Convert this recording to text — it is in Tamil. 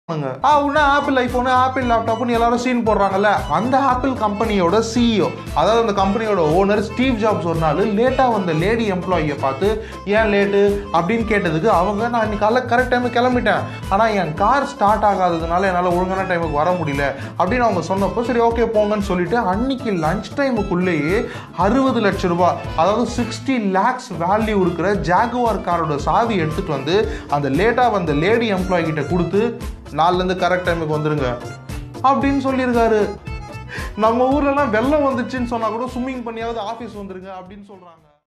ஆ உடனே ஆப்பிள் ஐஃபோனு ஆப்பிள் லேப்டாப்னு எல்லாரும் சீன் போடுறாங்கல்ல அந்த ஆப்பிள் கம்பெனியோட சிஇஓ அதாவது அந்த கம்பெனியோட ஓனர் ஸ்டீவ் ஜாப்ஸ் ஒரு நாள் லேட்டாக வந்த லேடி எம்ப்ளாயியை பார்த்து ஏன் லேட்டு அப்படின்னு கேட்டதுக்கு அவங்க நான் இன்னைக்கு காலைல கரெக்ட் டைமுக்கு கிளம்பிட்டேன் ஆனால் என் கார் ஸ்டார்ட் ஆகாததுனால என்னால் ஒழுங்கான டைமுக்கு வர முடியல அப்படின்னு அவங்க சொன்னப்போ சரி ஓகே போங்கன்னு சொல்லிட்டு அன்னைக்கு லஞ்ச் டைமுக்குள்ளேயே அறுபது லட்சம் ரூபாய் அதாவது சிக்ஸ்டி லேக்ஸ் வேல்யூ இருக்கிற ஜாகுவார் காரோட சாவி எடுத்துட்டு வந்து அந்த லேட்டாக வந்த லேடி எம்ப்ளாயி கிட்ட கொடுத்து நாலுலேருந்து கரெக்ட் டைமுக்கு வந்துருங்க அப்படின்னு சொல்லியிருக்காரு நம்ம ஊர்லலாம் வெள்ளம் வந்துச்சுன்னு சொன்னா கூட ஸ்விம்மிங் பண்ணியாவது ஆஃபீஸ் வந்துருங்க அப்படின்னு சொல்றாங்க